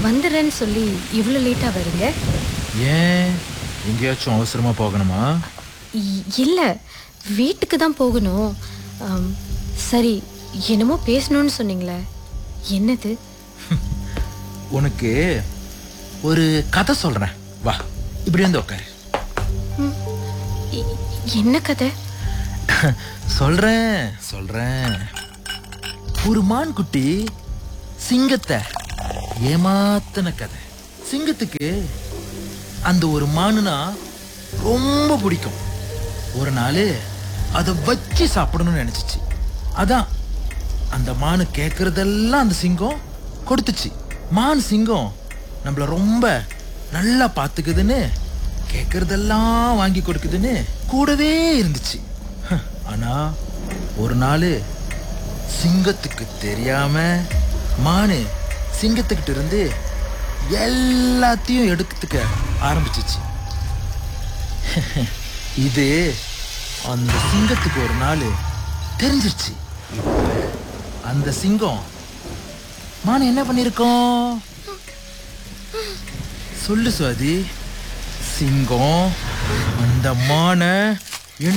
வந்துடுறேன்னு சொல்லி இவ்வளோ லேட்டாக வரீங்க ஏன் எங்கேயாச்சும் அவசரமா போகணுமா இ- இல்ல வீட்டுக்கு தான் போகணும் ஆம், சரி என்னமோ பேசணும்னு சொன்னீங்களே என்னது உனக்கு ஒரு கதை சொல்றேன் வா இப்படி வந்து உட்காரு இ- என்ன கதை சொல்றேன் சொல்றேன் ஒரு மான் குட்டி சிங்கத்தை ஏமாத்தின கதை சிங்கத்துக்கு அந்த ஒரு மானுனா ரொம்ப பிடிக்கும் ஒரு நாள் அதை வச்சு சாப்பிடணும்னு நினைச்சிச்சு அதான் அந்த மானு கேட்கறதெல்லாம் அந்த சிங்கம் கொடுத்துச்சு மான் சிங்கம் நம்மள ரொம்ப நல்லா பார்த்துக்குதுன்னு கேட்கறதெல்லாம் வாங்கி கொடுக்குதுன்னு கூடவே இருந்துச்சு ஹ, ஆனா ஒரு நாள் சிங்கத்துக்கு தெரியாம மானு சிங்கத்துக்கிட்ட இருந்து எல்லாத்தையும் எடுத்துக்க ஆரம்பிச்சிச்சு இது அந்த சிங்கத்துக்கு ஒரு நாள் தெரிஞ்சிருச்சு இப்ப அந்த சிங்கம் மான் என்ன பண்ணிருக்கோம் சொல்லு சுவாதி சிங்கம் அந்த மானை